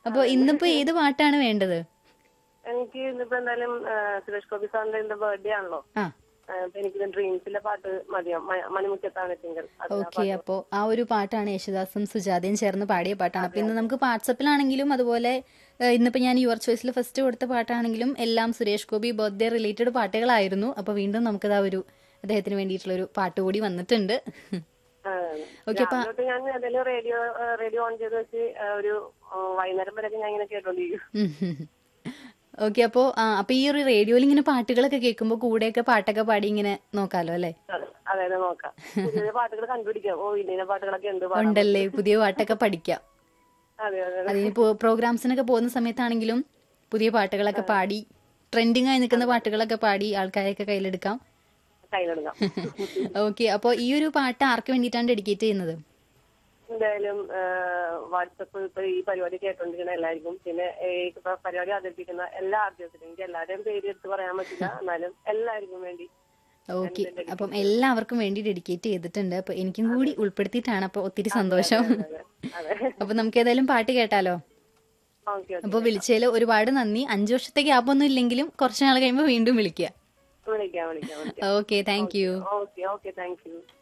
അപ്പൊ ഇന്നിപ്പോ ഏത് പാട്ടാണ് വേണ്ടത് എനിക്ക് ഇന്നിപ്പോ എന്തായാലും ആ, സുരേഷ് ഗോപി സാറിന്റെ എന്റെ ബർത്ത്ഡേ ആണല്ലോ ആ ആ, അപ്പൊ എനിക്ക് ഡ്രീംസിലെ പാട്ട് മതിയാം മ- മണിമുറ്റത്താണ് തിങ്കൾ അത് ആ ഓക്കെ അപ്പോ ആ ഒരു പാട്ടാണ് യേശുദാസും സുജാതയും ചേർന്ന് പാടിയ പാട്ടാണ് അപ്പൊ ഇന്ന് നമുക്ക് വാട്സപ്പിലാണെങ്കിലും അതുപോലെ ഏഹ്, ഇന്നിപ്പോ ഞാൻ യുവർ ചോയ്സിൽ ഫസ്റ്റ് കൊടുത്ത പാട്ടാണെങ്കിലും എല്ലാം സുരേഷ് ഗോപി ബർത്ത്ഡേ റിലേറ്റഡ് പാട്ടുകളായിരുന്നു അപ്പൊ വീണ്ടും നമുക്കത് ആ ഒരു അദ്ദേഹത്തിന് വേണ്ടിയിട്ടുള്ള ഒരു പാട്ട് കൂടി വന്നിട്ടുണ്ട് ആ, ഓക്കെ അപ്പൊ രാവിലെ തൊട്ട് ഞാൻ ഏതെങ്കിലും റേഡിയോ റേഡിയോ ഓൺ ചെയ്ത് വെച്ച് ആ, ഒരു ആ, വൈകുന്നേരം വരെയൊക്കെ ഞാൻ ഇങ്ങനെ കേട്ടോണ്ടിരിക്കും ഓക്കെ അപ്പോ ആ അപ്പൊ ഈ ഒരു റേഡിയോയിൽ ഇങ്ങനെ പാട്ടുകളൊക്കെ കേൾക്കുമ്പോ കൂടെയൊക്കെ പാട്ടൊക്കെ പാടി ഇങ്ങനെ നോക്കാലോ അല്ലെ അതെ, അതായത് നോക്കാം പുതിയ പാട്ടുകൾ കണ്ടുപിടിക്കാം ഓ ഇന്ന പാട്ടുകളൊക്കെ എന്ത് പാടാം ഉണ്ടല്ലേ പുതിയ പാട്ടൊക്കെ പഠിക്കാം അതെ അതെ അതെ. അതിനിപ്പോ പ്രോഗ്രാംസിനൊക്കെ പോകുന്ന സമയത്താണെങ്കിലും പുതിയ പാട്ടുകളൊക്കെ പാടി ട്രെൻഡിങ് ആയി നിൽക്കുന്ന പാട്ടുകളൊക്കെ പാടി ആൾക്കാരെയൊക്കെ കയ്യിലെടുക്കാം കയ്യിലെടുക്കാം ഓക്കെ അപ്പോൾ ഈ ഒരു പാട്ട് ആർക്ക് വേണ്ടിയിട്ടാണ് ഡെഡിക്കേറ്റ് ചെയ്യുന്നത് എന്തായാലും വാട്സപ്പ് ഇപ്പൊ ഈ പരിപാടി കേട്ടോണ്ടിരിക്കുന്ന എല്ലാവർക്കും പിന്നെ ഈ ഇപ്പൊ പരിപാടി അവതരിപ്പിക്കുന്ന എല്ലാ ആർട്ടിസ്റ്റിനും എനിക്ക് എല്ലാവരുടെയും പേര് എടുത്ത് പറയാൻ പറ്റില്ല എന്നാലും എല്ലാവർക്കും വേണ്ടി ഓക്കെ അപ്പം എല്ലാവർക്കും വേണ്ടി ഡെഡിക്കേറ്റ് ചെയ്തിട്ടുണ്ട് അപ്പൊ എനിക്കും കൂടി ഉൾപ്പെടുത്തിയിട്ടാണ് അപ്പൊ ഒത്തിരി സന്തോഷം അതെ അതെ അപ്പൊ നമുക്ക് ഏതായാലും പാട്ട് കേട്ടാലോ ഓക്കെ ഓക്കെ അപ്പൊ വിളിച്ചതിൽ ഒരുപാട് നന്ദി അഞ്ചു വർഷത്തെ ഗ്യാപ്പ് ഒന്നും ഇല്ലെങ്കിലും കുറച്ച് നാൾ കഴിയുമ്പോൾ വീണ്ടും വിളിക്കുക വിളിക്കാം വിളിക്കാം വിളിക്കാം okay thank you okay okay thank U